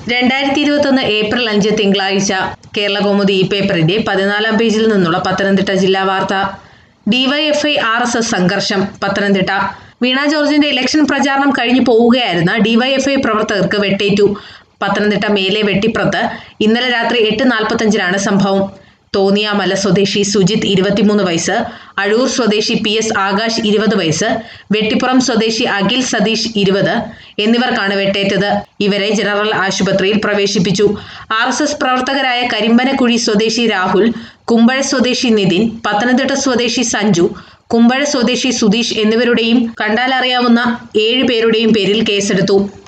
രണ്ടായിരത്തി ഇരുപത്തൊന്ന് ഏപ്രിൽ അഞ്ച് തിങ്കളാഴ്ച കേരള കൗമുദി ഈ പേപ്പറിന്റെ പതിനാലാം പേജിൽ നിന്നുള്ള പത്തനംതിട്ട ജില്ലാ വാർത്ത ഡിവൈഎഫ്ഐ ആർ എസ് എസ് സംഘർഷം പത്തനംതിട്ട വീണ ജോർജിന്റെ ഇലക്ഷൻ പ്രചാരണം കഴിഞ്ഞു പോവുകയായിരുന്ന ഡിവൈഎഫ്ഐ പ്രവർത്തകർക്ക് വെട്ടേറ്റു പത്തനംതിട്ട മേലെ വെട്ടിപ്പുറത്ത് ഇന്നലെ രാത്രി എട്ട് നാൽപ്പത്തഞ്ചിനാണ് സംഭവം തോന്നിയാമല സ്വദേശി സുജിത് ഇരുപത്തിമൂന്ന് വയസ്സ് അഴൂർ സ്വദേശി പി എസ് ആകാശ് ഇരുപത് വയസ്സ് വെട്ടിപ്പുറം സ്വദേശി അഖിൽ സതീഷ് ഇരുപത് എന്നിവർക്കാണ് വെട്ടേറ്റത് ഇവരെ ജനറൽ ആശുപത്രിയിൽ പ്രവേശിപ്പിച്ചു ആർ എസ് എസ് പ്രവർത്തകരായ കരിമ്പനക്കുഴി സ്വദേശി രാഹുൽ കുമ്പഴ സ്വദേശി നിതിൻ പത്തനംതിട്ട സ്വദേശി സഞ്ജു കുമ്പഴ സ്വദേശി സുധീഷ് എന്നിവരുടെയും കണ്ടാലറിയാവുന്ന ഏഴ് പേരുടെയും പേരിൽ കേസെടുത്തു